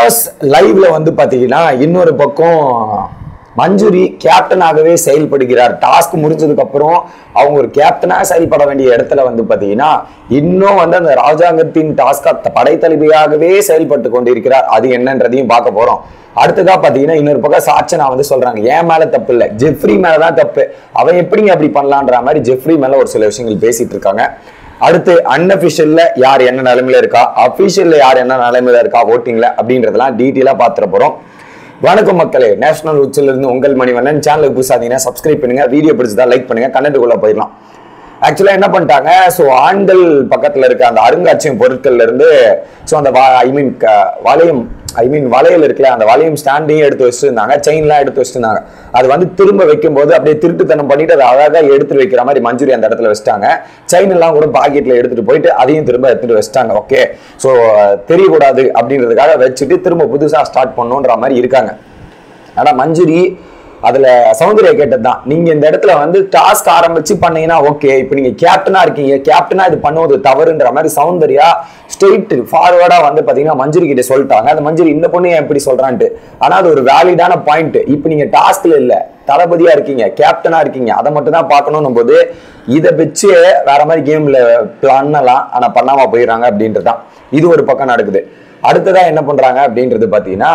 pass லைவ்ல வந்து பாத்தீங்கன்னா இன்னொரு பக்கம் மஞ்சுரி கேப்டனாகவே செயல்படுகிறார் டாஸ்க் முடிஞ்சதுக்கு அப்புறம் அவங்க ஒரு கேப்டனா செயல்பட வேண்டிய இடத்துல வந்து பாத்தீங்கன்னா இன்னும் வந்து அந்த ராஜாங்கத்தின் டாஸ்கா படைத்தலைவியாகவே செயல்பட்டு கொண்டிருக்கிறார் அது என்னன்றதையும் பார்க்க போறோம் அடுத்ததா பாத்தீங்கன்னா இன்னொரு பக்கம் சாச்சனா வந்து சொல்றாங்க ஏன் மேல தப்பு இல்ல ஜெஃப்ரி மேலதான் தப்பு அவன் எப்படிங்க அப்படி பண்ணலான்ற மாதிரி ஜெஃப்ரி மேல ஒரு சில விஷயங்கள் பேசிட்டு இருக்காங்க அடுத்து அன்அபிஷியல்ல யார் என்ன நிலைமையில இருக்கா அபிஷியல்ல யார் என்ன நிலைமையில இருக்கா ஓட்டிங்ல அப்படின்றதெல்லாம் டீட்டெயிலா பாத்துற போறோம் வணக்கம் மக்களே நேஷனல் உச்சில இருந்து உங்கள் மணிவண்ணன் சேனலுக்கு புதுசாதீங்கன்னா சப்ஸ்கிரைப் பண்ணுங்க வீடியோ பிடிச்சதா லைக் பண்ணுங்க கண்டென்ட்டுக்குள்ள போயிடலாம் ஆக்சுவலா என்ன பண்ணிட்டாங்க ஸோ ஆண்கள் பக்கத்துல இருக்க அந்த அருங்காட்சியகம் பொருட்கள்ல இருந்து ஸோ அந்த ஐ மீன் வளையம் ஐ மீன் வளையல் இருக்குல்ல அந்த வளையம் ஸ்டாண்டையும் எடுத்து வச்சிருந்தாங்க செயின்லாம் எடுத்து வச்சிருந்தாங்க அது வந்து திரும்ப வைக்கும்போது அப்படியே திருட்டுத்தனம் பண்ணிட்டு அதை அழகா எடுத்து வைக்கிற மாதிரி மஞ்சுரி அந்த இடத்துல வச்சிட்டாங்க செயின் எல்லாம் கூட பாக்கெட்ல எடுத்துட்டு போயிட்டு அதையும் திரும்ப எடுத்துட்டு வச்சிட்டாங்க ஓகே ஸோ தெரியக்கூடாது அப்படின்றதுக்காக வச்சுட்டு திரும்ப புதுசா ஸ்டார்ட் பண்ணுன்ற மாதிரி இருக்காங்க ஆனா மஞ்சுரி அதுல சௌந்தர்யா கேட்டதுதான் நீங்க இந்த இடத்துல வந்து டாஸ்க் ஆரம்பிச்சு பண்ணீங்கன்னா ஓகே இப்போ நீங்க கேப்டனா இருக்கீங்க கேப்டனா இது பண்ணுவது தவறுன்ற மாதிரி சௌந்தர்யா ஸ்ட்ரெயிட் ஃபார்வர்டா வந்து பாத்தீங்கன்னா மஞ்சுரி கிட்ட சொல்லிட்டாங்க அந்த மஞ்சுரி இந்த பொண்ணு ஏன் இப்படி சொல்றான்ட்டு ஆனா அது ஒரு வேலிடான பாயிண்ட் இப்போ நீங்க டாஸ்க்ல இல்ல தளபதியா இருக்கீங்க கேப்டனா இருக்கீங்க அதை மட்டும் தான் பார்க்கணும் போது இதை வச்சு வேற மாதிரி கேம்ல பண்ணலாம் ஆனா பண்ணாம போயிடுறாங்க அப்படின்றதுதான் இது ஒரு பக்கம் நடக்குது அடுத்ததா என்ன பண்றாங்க அப்படின்றது பாத்தீங்கன்னா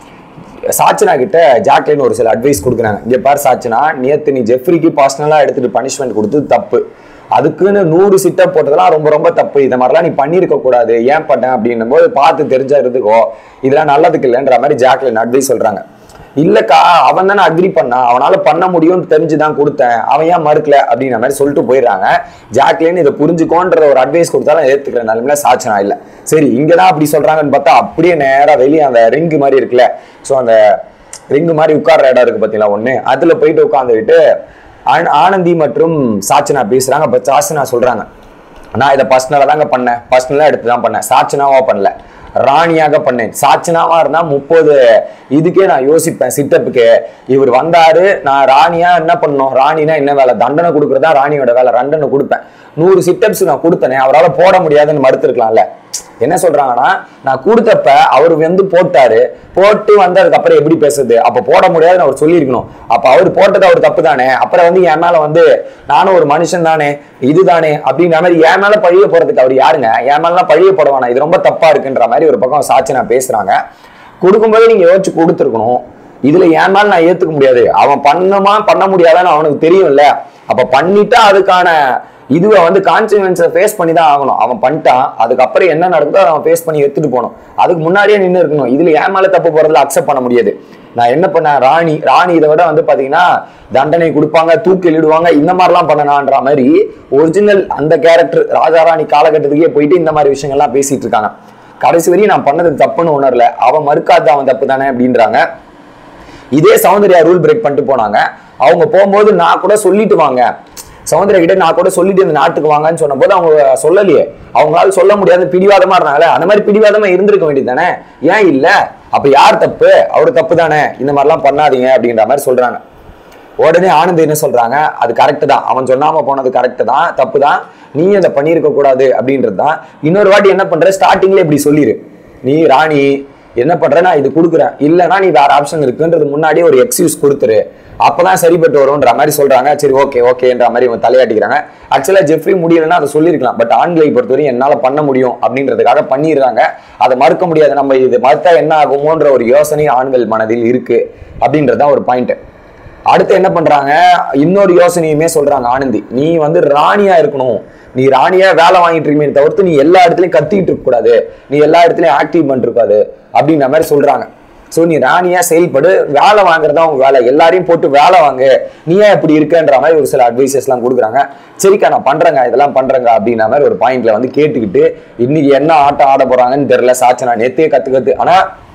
சாச்சனா கிட்ட ஜாக்லின் ஒரு சில அட்வைஸ் கொடுக்குறாங்க இங்க பாரு சாச்சனா நேத்து நீ ஜெஃப்ரிக்கு பர்சனலா எடுத்துட்டு பனிஷ்மெண்ட் கொடுத்து தப்பு அதுக்குன்னு நூறு சிட்டப் போட்டதெல்லாம் ரொம்ப ரொம்ப தப்பு இந்த மாதிரிலாம் நீ பண்ணியிருக்க கூடாது ஏன் பண்ண அப்படின்னும் போது பார்த்து தெரிஞ்சிருந்துக்கோ இதெல்லாம் நல்லதுக்கு இல்லைன்ற மாதிரி ஜாக்லின் அட்வைஸ் சொல்றாங்க இல்லக்கா அவன் தானே அக்ரி பண்ணான் அவனால பண்ண முடியும்னு தெரிஞ்சுதான் கொடுத்தேன் அவன் ஏன் மறுக்கல அப்படின்ற மாதிரி சொல்லிட்டு போயிடுறாங்க ஜாக்லின் இதை புரிஞ்சுக்கோன்ற ஒரு அட்வைஸ் கொடுத்தாலும் ஏத்துக்கிற நிலைமையில சாச்சனா இல்ல சரி இங்கதான் அப்படி சொல்றாங்கன்னு பார்த்தா அப்படியே நேரா வெளியே அந்த ரிங்கு மாதிரி இருக்குல்ல ஸோ அந்த ரிங்கு மாதிரி உட்கார்ற இடம் இருக்கு பார்த்தீங்களா ஒண்ணு அதுல போயிட்டு உட்காந்துக்கிட்டு ஆனந்தி மற்றும் சாச்சனா பேசுறாங்க அப்ப சாச்சனா சொல்றாங்க நான் இதை பர்சனலா தாங்க பண்ணேன் பர்சனலா எடுத்து தான் பண்ணேன் சாச்சனாவா பண்ணல ராணியாக பண்ணேன் சாச்சனாவா இருந்தா முப்பது இதுக்கே நான் யோசிப்பேன் சிட்டப்புக்கு இவர் வந்தாரு நான் ராணியா என்ன பண்ணணும் ராணினா என்ன வேலை தண்டனை கொடுக்கறதா ராணியோட வேலை ரண்டனை கொடுப்பேன் நூறு சிட்டப்ஸ் நான் கொடுத்தனே அவரால் போட முடியாதுன்னு மறுத்திருக்கலாம்ல என்ன சொல்றாங்கன்னா நான் கொடுத்தப்ப அவர் வந்து போட்டாரு போட்டு வந்ததுக்கு அப்புறம் எப்படி பேசுறது அப்ப போட முடியாதுன்னு அவர் சொல்லியிருக்கணும் அப்ப அவர் போட்டது அவர் தப்பு தானே அப்புறம் வந்து என் மேல வந்து நானும் ஒரு மனுஷன் தானே இதுதானே அப்படின்ற மாதிரி என் மேல பழிய போறதுக்கு அவர் யாருங்க என் மேலாம் பழிய போடுவானா இது ரொம்ப தப்பா இருக்குன்ற மாதிரி ஒரு பக்கம் சாட்சி நான் பேசுறாங்க கொடுக்கும்போது நீங்க யோசிச்சு கொடுத்துருக்கணும் இதுல என் மேல நான் ஏத்துக்க முடியாது அவன் பண்ணுமா பண்ண முடியாதான்னு அவனுக்கு தெரியும்ல அப்ப பண்ணிட்டா அதுக்கான இதுவை வந்து கான்சிக்வன்ஸை ஃபேஸ் பண்ணி தான் ஆகணும் அவன் பண்ணிட்டான் அதுக்கப்புறம் என்ன நடக்குதோ அவன் ஃபேஸ் பண்ணி எடுத்துட்டு போகணும் அதுக்கு முன்னாடியே நின்று இருக்கணும் இதுல ஏன் மேல தப்பு போறதுல அக்செப்ட் பண்ண முடியாது நான் என்ன பண்ணேன் ராணி ராணி இதை விட வந்து பாத்தீங்கன்னா தண்டனை கொடுப்பாங்க தூக்கிலிடுவாங்க இந்த மாதிரிலாம் பண்ணனான்ற மாதிரி ஒரிஜினல் அந்த கேரக்டர் ராஜா ராணி காலகட்டத்துக்கே போயிட்டு இந்த மாதிரி விஷயங்கள்லாம் பேசிட்டு இருக்காங்க கடைசி வரையும் நான் பண்ணது தப்புன்னு உணரல அவன் மறுக்காத அவன் தப்பு தானே அப்படின்றாங்க இதே சௌந்தர்யா ரூல் பிரேக் பண்ணிட்டு போனாங்க அவங்க போகும்போது நான் கூட சொல்லிட்டு வாங்க சௌந்தர்யா கிட்ட நான் கூட சொல்லிட்டு இந்த நாட்டுக்கு வாங்கன்னு சொன்ன போது அவங்க சொல்லலையே அவங்களால சொல்ல முடியாது பிடிவாதமா இருந்தாங்களே அந்த மாதிரி பிடிவாதமா இருந்திருக்க வேண்டியது தானே ஏன் இல்ல அப்ப யார் தப்பு அவரு தப்பு தானே இந்த மாதிரிலாம் பண்ணாதீங்க அப்படின்ற மாதிரி சொல்றாங்க உடனே ஆனந்த் என்ன சொல்றாங்க அது கரெக்ட் தான் அவன் சொன்னாம போனது கரெக்ட் தான் தப்பு தான் நீ அதை பண்ணியிருக்க கூடாது அப்படின்றது தான் இன்னொரு வாட்டி என்ன பண்ற ஸ்டார்டிங்ல இப்படி சொல்லிரு நீ ராணி என்ன பண்ற நான் இது கொடுக்குறேன் இல்லைன்னா நீ வேற ஆப்ஷன் இருக்குன்றது முன்னாடியே ஒரு எக்ஸ்கியூஸ் கொடுத்துரு அப்பதான் சரிப்பட்டு வரும்ன்ற மாதிரி சொல்றாங்க சரி ஓகே ஓகேன்ற மாதிரி இவங்க தலையாட்டிக்கிறாங்க ஆக்சுவலா ஜெஃப்ரி முடியலன்னா அதை சொல்லியிருக்கலாம் பட் ஆண்களை பொறுத்தவரையும் என்னால பண்ண முடியும் அப்படின்றதுக்காக பண்ணிடுறாங்க அதை மறுக்க முடியாது நம்ம இது மறுத்தா என்ன ஆகுமோன்ற ஒரு யோசனை ஆண்கள் மனதில் இருக்கு அப்படின்றதுதான் ஒரு பாயிண்ட் அடுத்து என்ன பண்றாங்க இன்னொரு யோசனையுமே சொல்றாங்க ஆனந்தி நீ வந்து ராணியா இருக்கணும் நீ ராணியா வேலை வாங்கிட்டு இருக்கீங்க தவிர்த்து நீ எல்லா இடத்துலயும் கத்திட்டு இருக்க கூடாது நீ எல்லா இடத்துலயும் ஆக்டிவ் பண்ணிருக்காது அப்படின்ற மாதிரி சொல்றாங்க சோ நீ ராணியா செயல்படு வேலை வாங்குறதா உங்க வேலை எல்லாரையும் போட்டு வேலை வாங்கு நீ ஏன் இப்படி இருக்கன்ற மாதிரி ஒரு சில அட்வைசஸ் எல்லாம் கொடுக்குறாங்க சரிக்கா நான் பண்றேங்க இதெல்லாம் பண்றேங்க அப்படின்ற மாதிரி ஒரு பாயிண்ட்ல வந்து கேட்டுக்கிட்டு இன்னைக்கு என்ன ஆட்டம் ஆட போறாங்கன்னு தெரியல சாச்சனா நேத்தே கத்து கத்து ஆனா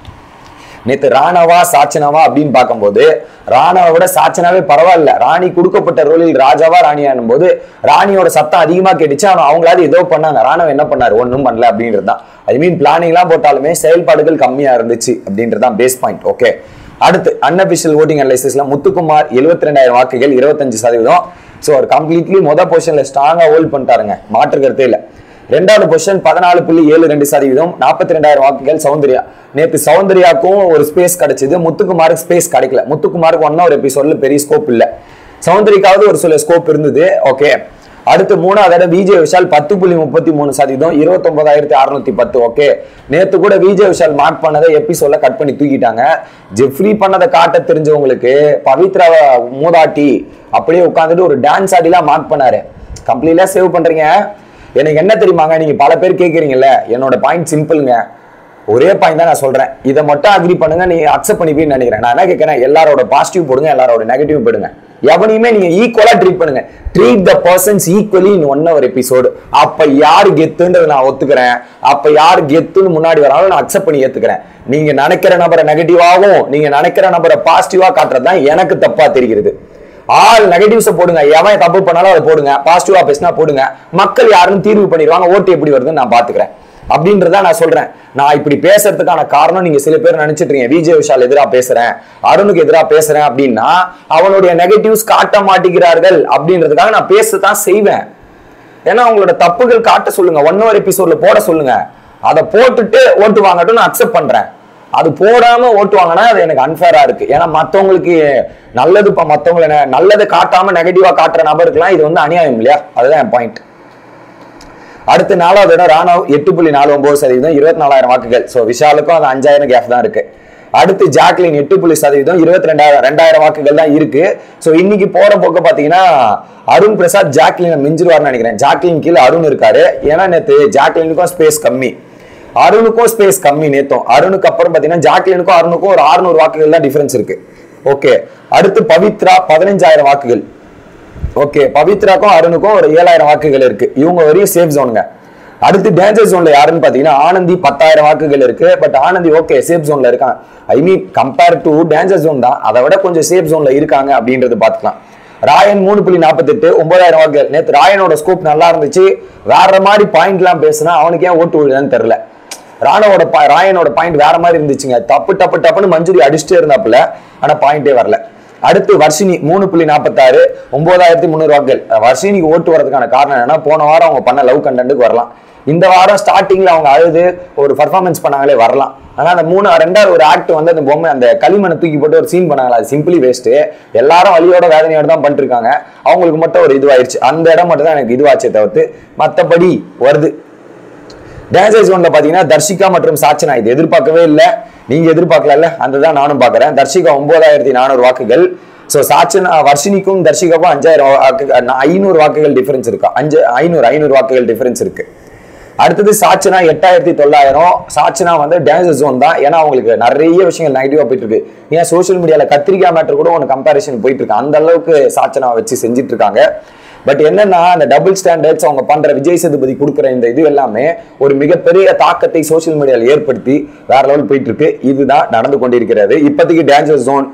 நேத்து ராணவா சாச்சனாவா அப்படின்னு பார்க்கும்போது ராணாவை விட சாச்சனாவே பரவாயில்ல ராணி கொடுக்கப்பட்ட ரோலில் ராஜாவா ராணியானும் போது ராணியோட சத்தம் அதிகமா கேட்டுச்சு அவன் அவங்களாவது ஏதோ பண்ணாங்க ராணவ என்ன பண்ணாரு ஒன்றும் பண்ணல அப்படின்றது தான் ஐ மீன் பிளானிங்லாம் போட்டாலுமே செயல்பாடுகள் கம்மியா இருந்துச்சு அப்படின்றது தான் பேஸ் பாயிண்ட் ஓகே அடுத்து அன்அபிஷியல் ஓட்டிங் அனலைசிஸ்ல முத்துக்குமார் எழுபத்தி ரெண்டாயிரம் வாக்குகள் இருபத்தஞ்சு சதவீதம் ஸோ அவர் கம்ப்ளீட்லி மொதல் பொசிஷன்ல ஸ்ட்ராங்கா ஹோல்ட் பண்ணிட்டாருங்க மாற்று கருத்தே இல்லை ரெண்டாவது பொசிஷன் பதினாலு புள்ளி ஏழு ரெண்டு சதவீதம் நாற்பத்தி ரெண்டாயிரம் வாக்குகள் சௌந்தர்யா நேத்து சௌந்தர்யாக்கும் ஒரு ஸ்பேஸ் கிடைச்சது முத்துக்குமாருக்கு ஸ்பேஸ் கிடைக்கல முத்துக்குமாருக்கு ஒன்னா ஒரு எபிசோட்ல பெரிய ஸ்கோப் இல்ல சௌந்தரிக்காவது ஒரு சில ஸ்கோப் இருந்தது ஓகே அடுத்து மூணாவது இடம் விஜய் விஷால் பத்து புள்ளி முப்பத்தி மூணு சதவீதம் இருபத்தொன்பதாயிரத்தி அறுநூத்தி பத்து ஓகே நேத்து கூட விஜய் விஷால் மார்க் பண்ணதை எபிசோட்ல கட் பண்ணி தூக்கிட்டாங்க ஜெஃப்ரி பண்ணதை காட்ட தெரிஞ்சவங்களுக்கு பவித்ரா மூதாட்டி அப்படியே உட்காந்துட்டு ஒரு டான்ஸ் ஆடிலாம் மார்க் பண்ணாரு கம்ப்ளீட்டா சேவ் பண்றீங்க எனக்கு என்ன தெரியுமாங்க நீங்க பல பேர் கேட்குறீங்கல்ல என்னோட பாயிண்ட் சிம்பிளுங்க ஒரே பாயிண்ட் தான் நான் சொல்றேன் இதை மட்டும் அக்ரி பண்ணுங்க நீங்க அக்செப்ட் பண்ணிப்பீன்னு நினைக்கிறேன் நான் என்ன கேட்கறேன் எல்லாரோட பாசிட்டிவ் போடுங்க எல்லாரோட நெகட்டிவ் போடுங்க எவனையுமே நீங்க ஈக்குவலா ட்ரீட் பண்ணுங்க treat the persons equally in one hour episode அப்ப யார் கெத்துன்றதை நான் ஒத்துக்கிறேன் அப்ப யார் கெத்துன்னு முன்னாடி வராலும் நான் அக்செப்ட் பண்ணி ஏத்துக்கிறேன் நீங்க நினைக்கிற நபரை நெகட்டிவாகவும் நீங்க நினைக்கிற நபரை பாசிட்டிவா காட்டுறது தான் எனக்கு தப்பா தெரிகிறது ஆல் நெகட்டிவ்ஸை போடுங்க எவன் தப்பு பண்ணாலும் அதை போடுங்க பாசிட்டிவா பேசினா போடுங்க மக்கள் யாருன்னு தீர்வு பண்ணிடுவாங்க ஓட்டு எப்படி வருதுன்னு நான் பாத்துக்கிறேன் அப்படின்றத நான் சொல்றேன் நான் இப்படி பேசுறதுக்கான காரணம் நீங்க சில பேர் நினைச்சிட்டு இருக்கீங்க விஜய் விஷால் எதிரா பேசுறேன் அருணுக்கு எதிரா பேசுறேன் அப்படின்னா அவனுடைய நெகட்டிவ்ஸ் காட்ட மாட்டேங்கிறார்கள் அப்படின்றதுக்காக நான் பேசத்தான் செய்வேன் ஏன்னா அவங்களோட தப்புகள் காட்ட சொல்லுங்க ஒன் ஹவர் எபிசோட்ல போட சொல்லுங்க அதை போட்டுட்டு ஓட்டு வாங்கட்டும் நான் அக்செப்ட் பண்றேன் அது போடாம ஓட்டு வாங்கினா அது எனக்கு அன்ஃபேரா இருக்கு ஏன்னா மத்தவங்களுக்கு நல்லது இப்ப மத்தவங்களை நெ- நல்லதை காட்டாம நெகட்டிவா காட்டுற நபருக்குலாம் இது வந்து அநியாயம் இல்லையா அதுதான் என் பாயிண்ட் அடுத்து நாலாவது இடம் ராணவ் எட்டு புள்ளி நாலு ஒன்பது சதவீதம் இருபத்தி நாலாயிரம் வாக்குகள் ஸோ விஷாலுக்கும் அது அஞ்சாயிரம் கேப் தான் இருக்கு அடுத்து ஜாக்லின் எட்டு புள்ளி சதவீதம் இருபத்தி ரெண்டாயிரம் ரெண்டாயிரம் வாக்குகள் தான் இருக்கு ஸோ இன்னைக்கு போற போக்க பாத்தீங்கன்னா அருண் பிரசாத் ஜாக்லினை மிஞ்சிருவார்னு நினைக்கிறேன் ஜாக்லின் கீழே அருண் இருக்காரு ஏன்னா நேத்து ஜாக்லினுக்கும் ஸ்பேஸ் கம்மி அருணுக்கும் ஸ்பேஸ் கம்மி நேத்தும் அருணுக்கு அப்புறம் பாத்தீங்கன்னா ஜாக்லினுக்கும் அருணுக்கும் ஒரு 600 வாக்குகள் தான் டிஃபரன்ஸ் இருக்கு ஓகே அடுத்து பவித்ரா பதினஞ்சாயிரம் வாக்குகள் ஓகே பவித்ராக்கும் அருணுக்கும் ஒரு ஏழாயிரம் வாக்குகள் இருக்கு இவங்க வரையும் சேஃப் ஜோனுங்க அடுத்து டேஞ்சர் ஜோன்ல யாருன்னு பாத்தீங்கன்னா ஆனந்தி பத்தாயிரம் வாக்குகள் இருக்கு பட் ஆனந்தி ஓகே சேஃப் ஜோன்ல இருக்காங்க I mean compare to danger zone தான் அதை விட கொஞ்சம் சேஃப் ஜோன்ல இருக்காங்க அப்படின்றது பாத்துக்கலாம் ராயன் மூணு புள்ளி நாற்பத்தெட்டு ஒன்பதாயிரம் வாக்குகள் நேத்து ராயனோட ஸ்கோப் நல்லா இருந்துச்சு வேற மாதிரி பாயிண்ட்லாம் பேசுனா அவனுக்கு ஏன் ஓட்டு விழுதுன்னு தெரியல ராணவோட பா- ராயனோட பாயிண்ட் வேற மாதிரி இருந்துச்சுங்க தப்பு டப்பு டப்புன்னு மஞ்சுரி அடிச்சுட்டே இருந்தாப்புல ஆனா பாயிண்டே வரல அடுத்து வர்ஷினி மூணு புள்ளி நாற்பத்தாறு ஒன்பதாயிரத்தி முந்நூறு வாக்குகள் வர்ஷினிக்கு ஓட்டு வரதுக்கான காரணம் என்னன்னா போன வாரம் அவங்க பண்ண லவ் கண்டென்ட்டுக்கு வரலாம் இந்த வாரம் ஸ்டார்டிங்ல அவங்க அழுது ஒரு பர்ஃபார்மன்ஸ் பண்ணாங்களே வரலாம் ஆனா அந்த மூணு ரெண்டாவது ஒரு ஆக்ட் வந்து அந்த பொம்மை அந்த களிமண்ணை தூக்கி போட்டு ஒரு சீன் பண்ணாங்களா அது சிம்பிளி வேஸ்ட் எல்லாரும் வலியோட வேதனையோட தான் பண்ணிட்டு இருக்காங்க அவங்களுக்கு மட்டும் ஒரு இதுவாயிருச்சு அந்த இடம் மட்டும் தான் எனக்கு இதுவாச்சே தவிர்த்து மத்தபடி வருது டேஞ்சர் ஜோன்ல பாத்தீங்கன்னா தர்ஷிகா மற்றும் சாச்சனா இது எதிர்பார்க்கவே இல்லை நீங்க எதிர்பார்க்கல அந்த தான் நானும் பாக்குறேன் தர்ஷிகா ஒன்பதாயிரத்தி நானூறு வாக்குகள் சோ சாச்சனா வர்ஷினிக்கும் தர்ஷிகாவும் அஞ்சாயிரம் வாக்கு ஐநூறு வாக்குகள் டிஃபரன்ஸ் இருக்கு அஞ்சு ஐநூறு ஐநூறு வாக்குகள் டிஃபரன்ஸ் இருக்கு அடுத்தது சாச்சனா எட்டாயிரத்தி தொள்ளாயிரம் சாச்சனா வந்து டேஞ்சர் ஜோன் தான் ஏன்னா அவங்களுக்கு நிறைய விஷயங்கள் நெகட்டிவா போயிட்டு இருக்கு ஏன் சோஷியல் மீடியால கத்திரிக்காய் மேட்டர் கூட ஒன்று கம்பேரிஷன் போயிட்டு இருக்கு அந்த அளவுக்கு சாச்சனா வச்சு செஞ்சுட்டு இருக்காங்க பட் என்னன்னா அந்த டபுள் ஸ்டாண்டர்ட்ஸ் அவங்க பண்ற விஜய் சேதுபதி கொடுக்குற இந்த இது எல்லாமே ஒரு மிகப்பெரிய தாக்கத்தை சோஷியல் மீடியால ஏற்படுத்தி வேற லெவல் போயிட்டு இருக்கு இதுதான் நடந்து கொண்டிருக்கிறது இப்போதைக்கு டேஞ்சர் ஜோன்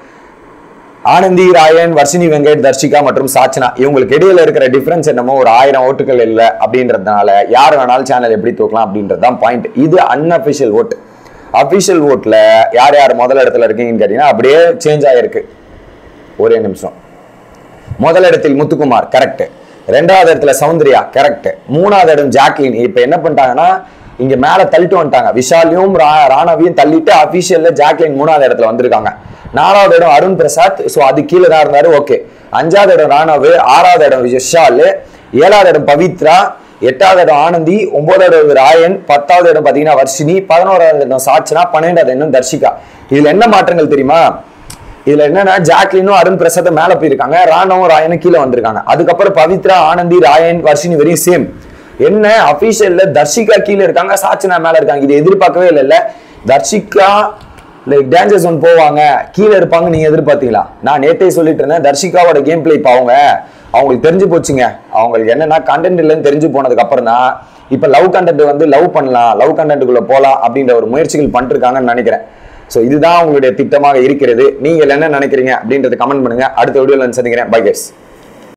ஆனந்தி ராயன் வர்ஷினி வெங்கட் தர்ஷிகா மற்றும் சாச்சனா இவங்களுக்கு இடையில இருக்கிற டிஃபரன்ஸ் என்னமோ ஒரு ஆயிரம் ஓட்டுகள் இல்லை அப்படின்றதுனால யார் வேணாலும் சேனல் எப்படி தூக்கலாம் அப்படின்றது தான் பாயிண்ட் இது அன்அபிஷியல் ஓட் அபிஷியல் ஓட்ல யார் யார் முதல் இடத்துல இருக்கீங்கன்னு கேட்டீங்கன்னா அப்படியே சேஞ்ச் ஆயிருக்கு ஒரே நிமிஷம் முதல் இடத்தில் முத்துக்குமார் கரெக்ட் ரெண்டாவது இடத்துல சௌந்தர்யா கரெக்ட் மூணாவது இடம் ஜாக்லின் இப்ப என்ன பண்ணிட்டாங்கன்னா இங்க மேல தள்ளிட்டு வந்துட்டாங்க விஷாலையும் ரா- ராணாவையும் தள்ளிட்டு அபிஷியல்ல ஜாக்லின் மூணாவது இடத்துல வந்திருக்காங்க நாலாவது இடம் அருண் பிரசாத் சோ அது கீழே தான் இருந்தாரு ஓகே அஞ்சாவது இடம் ராணாவு ஆறாவது இடம் விஷால் ஏழாவது இடம் பவித்ரா எட்டாவது இடம் ஆனந்தி ஒன்பதாவது இடம் ராயன் பத்தாவது இடம் பாத்தீங்கன்னா வர்ஷினி பதினோராவது இடம் சாச்சனா பன்னெண்டாவது இடம் தர்ஷிகா இதுல என்ன மாற்றங்கள் தெரியுமா இதுல என்னன்னா ஜாக்லினும் அருண் பிரசாத் மேல போயிருக்காங்க ராணவும் ராயனும் கீழே வந்திருக்காங்க அதுக்கப்புறம் பவித்ரா ஆனந்தி ராயன் வர்ஷினி வரையும் சேம் என்ன அபிஷியல்ல தர்ஷிகா கீழே இருக்காங்க சாச்சனா மேல இருக்காங்க இது எதிர்பார்க்கவே இல்லைல்ல தர்ஷிகா லைக் டேஞ்சர் ஜோன் போவாங்க கீழே இருப்பாங்க நீங்க எதிர்பார்த்தீங்களா நான் நேத்தே சொல்லிட்டு இருந்தேன் தர்ஷிகாவோட கேம் பிளே இப்போ அவங்க அவங்களுக்கு தெரிஞ்சு போச்சுங்க அவங்களுக்கு என்னன்னா கண்டென்ட் இல்லைன்னு தெரிஞ்சு போனதுக்கு அப்புறம் தான் இப்ப லவ் கண்டென்ட் வந்து லவ் பண்ணலாம் லவ் கண்டென்ட்டுக்குள்ள போலாம் அப்படின்ற ஒரு முயற்சிகள் பண்ணிருக்காங்கன்னு நினைக்கிறேன் ஸோ இதுதான் உங்களுடைய திட்டமாக இருக்கிறது நீங்கள் என்ன நினைக்கிறீங்க அப்படின்றத கமெண்ட் பண்ணுங்க அடுத்த வீடியோவில் சந்திக்கிறேன் பை கேஸ்